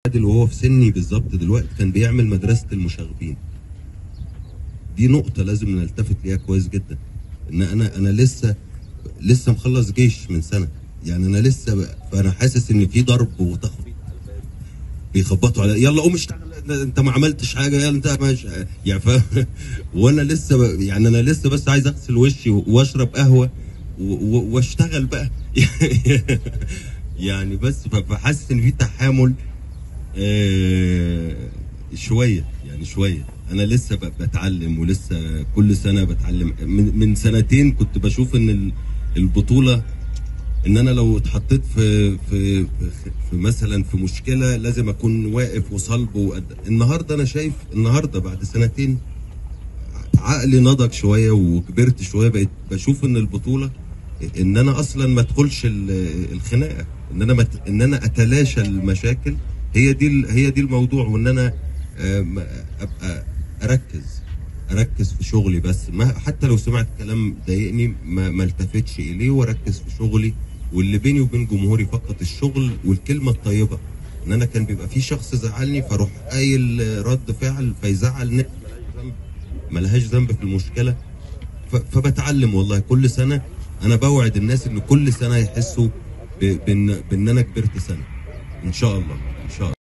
عادل وهو في سني بالظبط دلوقتي كان بيعمل مدرسه المشاغبين دي نقطه لازم نلتفت ليها كويس جدا ان انا انا لسه لسه مخلص جيش من سنه يعني انا لسه ب... فانا حاسس ان في ضرب وتخبيط بيخبطوا على يلا قوم اشتغل انت ما عملتش حاجه يلا انت مش يعني ف... وانا لسه ب... يعني انا لسه بس عايز اغسل وشي واشرب قهوه و... و... واشتغل بقى يعني بس ف- فحاسس ان في تحامل آه، شويه يعني شويه انا لسه ب- بتعلم ولسه كل سنه بتعلم من, من سنتين كنت بشوف ان ال- البطوله ان انا لو اتحطيت في في في, في مثلا في مشكله لازم اكون واقف وصلب وقد النهارده انا شايف النهارده بعد سنتين عقلي نضج شويه وكبرت شويه بقيت بشوف ان البطوله ان انا اصلا ما ادخلش ال- الخناقه ان انا مت ان انا اتلاشى المشاكل هي دي ال- هي دي الموضوع وان انا آم، ابقى اركز اركز في شغلي بس ما حتى لو سمعت كلام ضايقني ما, ما التفتش اليه واركز في شغلي واللي بيني وبين جمهوري فقط الشغل والكلمه الطيبه ان انا كان بيبقى في شخص زعلني فاروح قايل رد فعل فيزعل ناس ملهاش ذنب ملهاش ذنب في المشكله ف- فبتعلم والله كل سنه انا بوعد الناس ان كل سنه يحسوا ب- بان بان انا كبرت سنه ان شاء الله ان شاء الله